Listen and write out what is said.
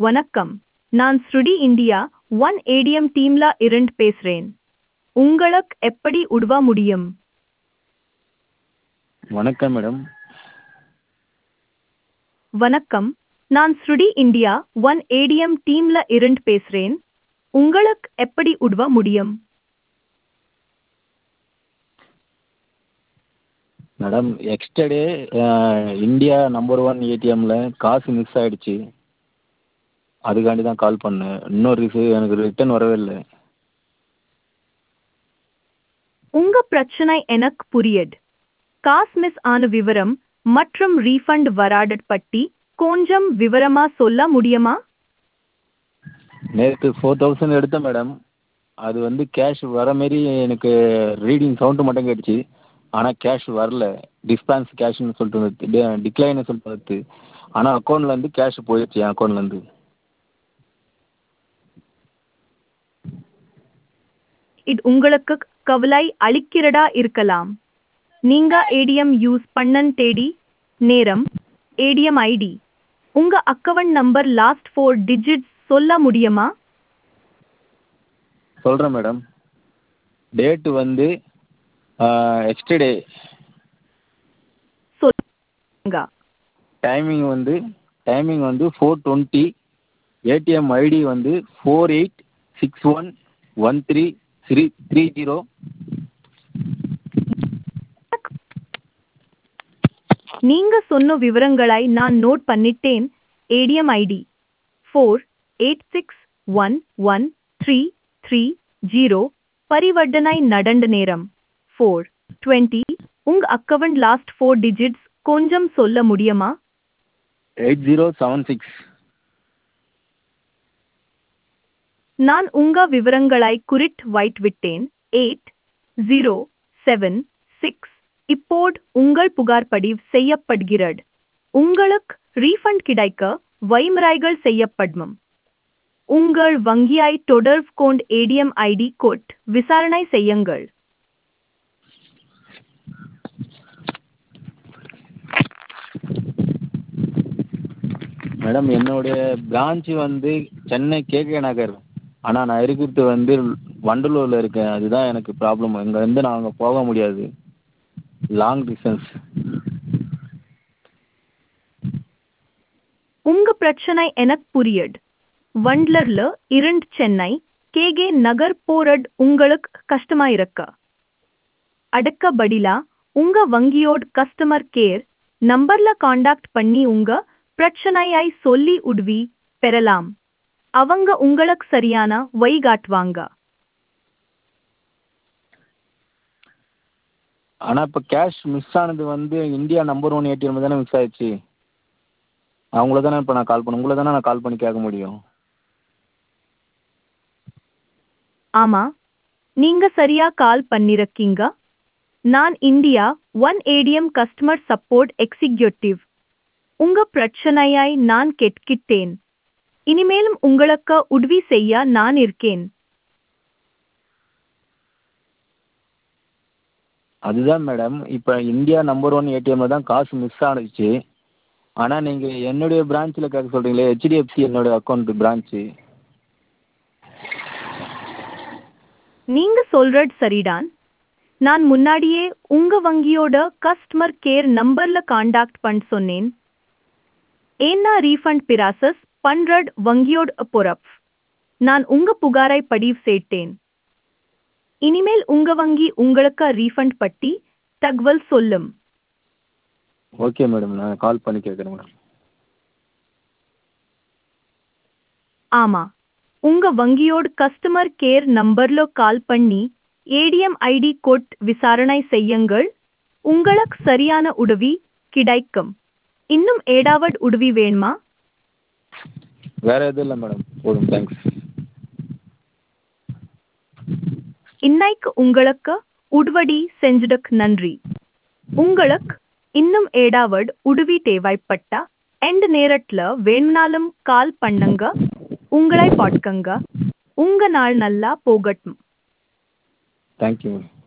வணக்கம் நான் ஸ்ருடி இந்தியா ஒன் ஏடிஎம் டீம்ல இருந்து பேசுறேன் உங்களுக்கு எப்படி உதவ முடியும் வணக்கம் மேடம் வணக்கம் நான் ஸ்ருடி இந்தியா ஒன் ஏடிஎம் டீம்ல இருந்து பேசுறேன் உங்களுக்கு எப்படி உதவ முடியும் madam yesterday India number one ஏடிஎம்மில் காசு மிஸ் ஆகிடுச்சு அதுக்காண்டி தான் கால் பண்ணேன் இன்னும் ரிசீவ் எனக்கு ரிட்டர்ன் வரவே இல்லை உங்க பிரச்சனை எனக்கு புரியுது காசு மிஸ் ஆன விவரம் மற்றும் ரீஃபண்ட் வராதட் பற்றி கொஞ்சம் விவரமா சொல்ல முடியுமா நேற்று ஃபோர் தௌசண்ட் எடுத்தேன் மேடம் அது வந்து கேஷ் வர மாரி எனக்கு ரீடிங் சவுண்டு மட்டும் கேட்டுச்சு ஆனால் கேஷ் வரல டிஸ்பான்ஸ் கேஷ்னு சொல்லிட்டு வந்துச்சு டிக்ளைன்னு சொல்லிட்டு வந்துச்சு ஆனால் அக்கௌண்ட்லேருந்து கேஷ் போயிடுச்சு என் அக்கௌண்ட்லேருந்து இது உங்களுக்கு கவலை அளிக்கிறதா இருக்கலாம் நீங்க ஏடிஎம் யூஸ் பண்ணன் தேடி நேரம் ஏடிஎம் ஐடி உங்க account number last four digits சொல்ல முடியுமா சொல்கிறேன் மேடம் டேட்டு வந்து எக்ஸ்டர்டே சொல்லுங்க டைமிங் வந்து டைமிங் வந்து ஃபோர் டுவெண்ட்டி ஏடிஎம் ஐடி வந்து four eight six one one three three three zero நீங்க சொன்ன விவரங்களை நான் நோட் பண்ணிட்டேன் ATM ID four eight six one one three three zero பரிவர்த்தனை நடந்த நேரம் ஃபோர் டுவெண்ட்டி உங்க அக்கவுண்ட் லாஸ்ட் ஃபோர் டிஜிட்ஸ் கொஞ்சம் சொல்ல முடியுமா எயிட் ஜீரோ செவன் சிக்ஸ் நான் உங்க விவரங்களை குறிட் வைட் விட்டேன் எயிட் ஜீரோ செவன் சிக்ஸ் இப்போது உங்கள் புகார் பதிவு செய்யப்படுகிறது உங்களுக்கு ரீஃபண்ட் கிடைக்க வழிமுறைகள் செய்யப்படும் உங்கள் வங்கியை தொடர்பு கொண்டு ஏடிஎம் ஐடி கோட் விசாரணை செய்யுங்கள் மேடம் என்னுடைய பிரான்ச்சு வந்து சென்னை கேகே நகர் ஆனால் நான் இருக்கிறது வந்து வண்டலூரில் இருக்கேன் அதுதான் எனக்கு ப்ராப்ளம் இங்கேருந்து நான் அங்கே போக முடியாது லாங் டிஸ்டன்ஸ் உங்க பிரச்சனை எனக்கு புரியுது வண்டலர்ல இருந்து சென்னை கேகே நகர் போறது உங்களுக்கு கஷ்டமா இருக்க அடுக்க பதிலா உங்க வங்கியோட கஸ்டமர் கேர் நம்பர்ல காண்டாக்ட் பண்ணி உங்க பிரச்சனையை சொல்லி உதவி பெறலாம் அவங்க உங்களுக்கு சரியான வழிகாட்டுவாங்க ஆனால் இப்போ கேஷ் மிஸ் ஆனது வந்து இந்தியா நம்பர் ஒன் ஏடிஎம் தானே மிஸ் ஆயிடுச்சு அவங்கள தானே இப்போ நான் கால் பண்ண உங்களை தானே நான் கால் பண்ணி கேட்க முடியும் ஆமா நீங்க சரியா கால் பண்ணிருக்கீங்க நான் India one ATM customer support executive உங்க பிரச்சனையை நான் கேட்கிட்டேன் இனிமேலும் உங்களுக்கு உதவி செய்ய நான் இருக்கேன் அதுதான் மேடம் இப்போ இந்தியா நம்பர் ஒன் ஏடிஎம்மில் தான் காசு மிஸ் ஆனுச்சு ஆனால் நீங்கள் என்னுடைய பிரான்ச்சில் கேட்க சொல்கிறீங்களே ஹெச்டிஎஃப்சி என்னுடைய அக்கௌண்ட்டு பிரான்ச்சு நீங்க சொல்றது சரிதான் நான் முன்னாடியே உங்க வங்கியோட கஸ்டமர் கேர் நம்பர்ல காண்டாக்ட் பண்ண சொன்னேன் ஏன்னா ரீஃபண்ட் பிராசஸ் பண்றட் வங்கியோட பொறப் நான் உங்க புகாரை பதிவு செய்தேன் இனிமேல் உங்க வங்கி உங்களுக்கு ரீஃபண்ட் பற்றி தகவல் சொல்லும் ஓகே மேடம் நான் கால் பண்ணி கேட்குறேன் மேடம் ஆமா உங்க வங்கியோட கஸ்டமர் கேர் நம்பர்ல கால் பண்ணி ஏடிஎம் ஐடி கோட் விசாரணை செய்யுங்கள் உங்களுக்கு சரியான உதவி கிடைக்கும் இன்னும் ஏடாவது உதவி வேணுமா வேறு எதுவும் இல்லை மேடம் போதும் தேங்க்ஸ் இன்னைக்கு உங்களுக்கு உதவி செஞ்சதுக்கு நன்றி உங்களுக்கு இன்னும் ஏடாவது உதவி தேவைப்பட்டா எந்த நேரத்துல வேணும்னாலும் கால் பண்ணுங்க உங்களை பார்க்கங்க உங்க நாள் நல்லா போகட்டும் தேங்க்யூ மேடம்